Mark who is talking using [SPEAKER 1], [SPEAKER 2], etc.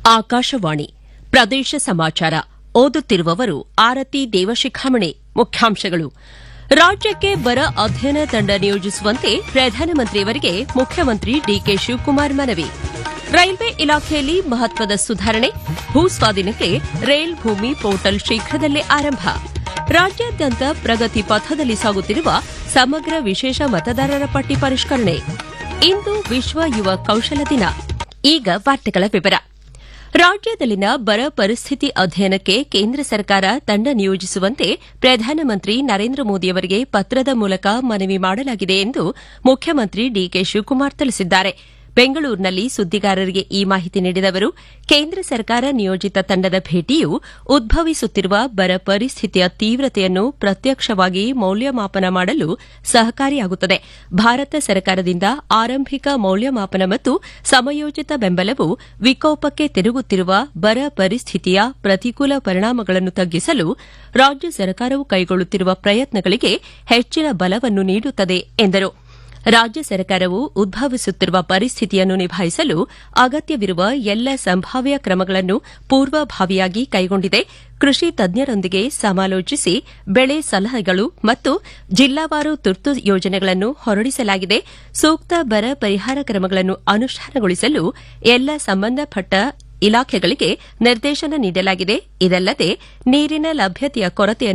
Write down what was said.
[SPEAKER 1] ಆಕಾಶವಾಣಿ ಪ್ರದೇಶ ಸಮಾಚಾರ ಓದುತ್ತಿರುವವರು ಆರತಿ ದೇವಶಿಖಾಮಣಿ ಮುಖ್ಯಾಂಶಗಳು ರಾಜ್ಯಕ್ಕೆ ಬರ ಅಧ್ಯಯನ ತಂಡ ನಿಯೋಜಿಸುವಂತೆ ಪ್ರಧಾನಮಂತ್ರಿಯವರಿಗೆ ಮುಖ್ಯಮಂತ್ರಿ ಡಿಕೆ ಶಿವಕುಮಾರ್ ಮನವಿ ರೈಲ್ವೆ ಇಲಾಖೆಯಲ್ಲಿ ಮಹತ್ವದ ಸುಧಾರಣೆ ಭೂ ಸ್ವಾಧೀನಕ್ಕೆ ರೈಲ್ ಭೂಮಿ ಪೋರ್ಟಲ್ ಶೀಘ್ರದಲ್ಲೇ ಆರಂಭ ರಾಜ್ಯಾದ್ಯಂತ ಪ್ರಗತಿ ಪಥದಲ್ಲಿ ಸಾಗುತ್ತಿರುವ ಸಮಗ್ರ ವಿಶೇಷ ಮತದಾರರ ಪಟ್ಟಿ ಪರಿಷ್ಕರಣೆ ಇಂದು ವಿಶ್ವ ಯುವ ಕೌಶಲ ದಿನ ಈಗ ವಾರ್ತೆಗಳ ವಿವರ ರಾಜ್ಯದಲ್ಲಿನ ಬರ ಪರಿಸ್ಥಿತಿ ಅಧ್ಯಯನಕ್ಕೆ ಕೇಂದ್ರ ಸರ್ಕಾರ ತಂಡ ನಿಯೋಜಿಸುವಂತೆ ಪ್ರಧಾನಮಂತ್ರಿ ನರೇಂದ್ರ ಮೋದಿಯವರಿಗೆ ಪತ್ರದ ಮೂಲಕ ಮನವಿ ಮಾಡಲಾಗಿದೆ ಎಂದು ಮುಖ್ಯಮಂತ್ರಿ ಡಿಕೆ ಶಿವಕುಮಾರ್ ತಿಳಿಸಿದ್ದಾರೆ ಬೆಂಗಳೂರಿನಲ್ಲಿ ಸುದ್ದಿಗಾರರಿಗೆ ಈ ಮಾಹಿತಿ ನೀಡಿದ ಅವರು ಕೇಂದ್ರ ಸರ್ಕಾರ ನಿಯೋಜಿತ ತಂಡದ ಭೇಟಿಯು ಉದ್ಭವಿಸುತ್ತಿರುವ ಬರ ಪರಿಸ್ಥಿತಿಯ ತೀವ್ರತೆಯನ್ನು ಪ್ರತ್ಯಕ್ಷವಾಗಿ ಮೌಲ್ಯಮಾಪನ ಮಾಡಲು ಸಹಕಾರಿಯಾಗುತ್ತದೆ ಭಾರತ ಸರ್ಕಾರದಿಂದ ಆರಂಭಿಕ ಮೌಲ್ಯಮಾಪನ ಮತ್ತು ಸಮಯೋಚಿತ ಬೆಂಬಲವು ವಿಕೋಪಕ್ಕೆ ತಿರುಗುತ್ತಿರುವ ಬರ ಪರಿಸ್ಥಿತಿಯ ಪ್ರತಿಕೂಲ ಪರಿಣಾಮಗಳನ್ನು ತಗ್ಗಿಸಲು ರಾಜ್ಯ ಸರ್ಕಾರವು ಕೈಗೊಳ್ಳುತ್ತಿರುವ ಪ್ರಯತ್ನಗಳಿಗೆ ಹೆಚ್ಚಿನ ಬಲವನ್ನು ನೀಡುತ್ತದೆ ಎಂದರು ರಾಜ್ಯ ಸರ್ಕಾರವು ಉದ್ಭವಿಸುತ್ತಿರುವ ಪರಿಸ್ಥಿತಿಯನ್ನು ನಿಭಾಯಿಸಲು ಅಗತ್ಯವಿರುವ ಎಲ್ಲ ಸಂಭಾವ್ಯ ಕ್ರಮಗಳನ್ನು ಪೂರ್ವಭಾವಿಯಾಗಿ ಕೈಗೊಂಡಿದೆ ಕೃಷಿ ತಜ್ಞರೊಂದಿಗೆ ಸಮಾಲೋಚಿಸಿ ಬೆಳೆ ಸಲಹೆಗಳು ಮತ್ತು ಜಿಲ್ಲಾವಾರು ತುರ್ತು ಯೋಜನೆಗಳನ್ನು ಹೊರಡಿಸಲಾಗಿದೆ ಸೂಕ್ತ ಬರ ಪರಿಹಾರ ಕ್ರಮಗಳನ್ನು ಅನುಷ್ಠಾನಗೊಳಿಸಲು ಎಲ್ಲ ಸಂಬಂಧಪಟ್ಟ ಇಲಾಖೆಗಳಿಗೆ ನಿರ್ದೇಶನ ನೀಡಲಾಗಿದೆ ಇದಲ್ಲದೆ ನೀರಿನ ಲಭ್ಯತೆಯ ಕೊರತೆಯನ್ನು